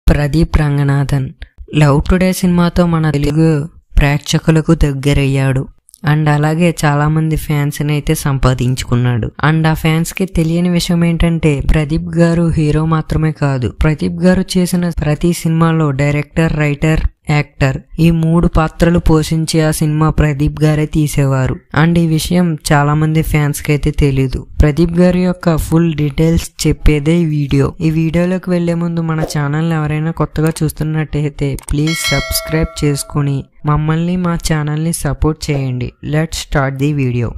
Pradeep Ranganathan love today సినిమాతో మన తెలుగు ప్రేక్షకులకు దగ్గరయ్యాడు అండ్ అలాగే చాలా మంది ఫ్యాన్స్ ని అయితే సంపాదించుకున్నాడు అండ్ ఆ ఫ్యాన్స్ కి తెలియని విషయం ఏంటంటే ప్రదీప్ గారు హీరో మాత్రమే కాదు ప్రదీప్ గారు చేసిన ప్రతి సినిమాలో డైరెక్టర్ రైటర్ యాక్టర్ ఈ మూడు పాత్రలు పోషించి ఆ సినిమా ప్రదీప్ గారే తీసేవారు అండ్ ఈ విషయం చాలా మంది ఫ్యాన్స్ కి అయితే తెలీదు ప్రదీప్ గారి యొక్క ఫుల్ డీటెయిల్స్ చెప్పేదే ఈ వీడియో ఈ వీడియోలోకి వెళ్లే ముందు మన ఛానల్ ఎవరైనా కొత్తగా చూస్తున్నట్టయితే ప్లీజ్ సబ్స్క్రైబ్ చేసుకుని మమ్మల్ని మా ఛానల్ని సపోర్ట్ చేయండి let start the video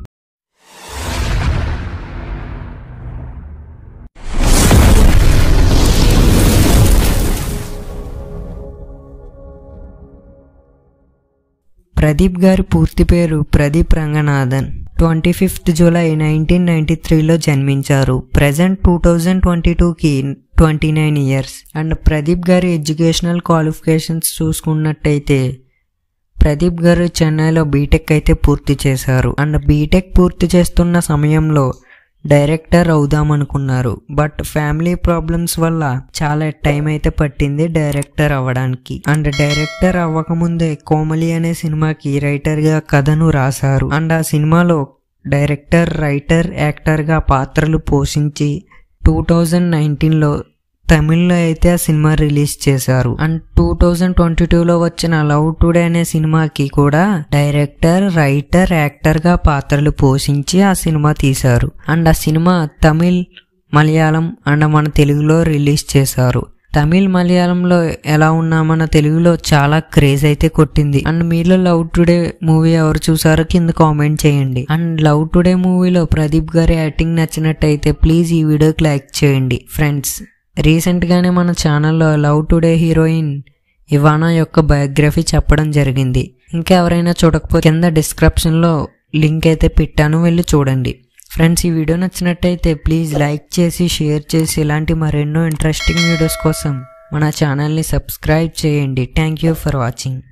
Pradeep గారి పూర్తి పేరు Pradeep Ranganathan twenty fifth July nineteen ninety త్రీలో జన్మించారు ప్రజెంట్ టూ థౌజండ్ ట్వంటీ టూకి twenty nine years and Pradeep గారి ఎడ్యుకేషనల్ క్వాలిఫికేషన్స్ చూసుకున్నట్టయితే ప్రదీప్ గారు చెన్నైలో బీటెక్ అయితే పూర్తి చేశారు అండ్ బీటెక్ పూర్తి చేస్తున్న సమయంలో డైరెక్టర్ అవుదామనుకున్నారు బట్ ఫ్యామిలీ ప్రాబ్లమ్స్ వల్ల చాలా టైం అయితే పట్టింది డైరెక్టర్ అవ్వడానికి అండ్ డైరెక్టర్ అవ్వకముందే కోమలి అనే సినిమాకి రైటర్ గా కథను రాశారు అండ్ ఆ సినిమాలో డైరెక్టర్ రైటర్ యాక్టర్ గా పాత్రలు పోషించి టూ థౌజండ్ నైన్టీన్లో తమిళ్లో అయితే ఆ సినిమా రిలీజ్ చేశారు అండ్ టూ థౌజండ్ ట్వంటీ టూలో వచ్చిన లవ్ టుడే అనే సినిమాకి కూడా డైరెక్టర్ రైటర్ యాక్టర్ గా పాత్రలు పోషించి ఆ సినిమా తీశారు అండ్ ఆ సినిమా తమిళ్ మలయాళం అండ్ మన తెలుగులో రిలీజ్ చేశారు తమిళ్ మలయాళంలో ఎలా ఉన్నా మన తెలుగులో చాలా క్రేజ్ అయితే కొట్టింది అండ్ మీలో లవ్ టుడే మూవీ ఎవరు చూసారో కింద కామెంట్ చేయండి అండ్ లవ్ టుడే మూవీలో ప్రదీప్ గారి యాక్టింగ్ నచ్చినట్టయితే ప్లీజ్ ఈ వీడియోకి లైక్ చేయండి ఫ్రెండ్స్ రీసెంట్గానే మన ఛానల్లో లవ్ టుడే హీరోయిన్ ఇవానా యొక్క బయోగ్రఫీ చెప్పడం జరిగింది ఇంకా ఎవరైనా చూడకపోతే కింద డిస్క్రిప్షన్లో లింక్ అయితే పెట్టాను వెళ్ళి చూడండి ఫ్రెండ్స్ ఈ వీడియో నచ్చినట్టయితే ప్లీజ్ లైక్ చేసి షేర్ చేసి ఇలాంటి మరెన్నో ఇంట్రెస్టింగ్ వీడియోస్ కోసం మన ఛానల్ని సబ్స్క్రైబ్ చేయండి థ్యాంక్ యూ ఫర్ వాచింగ్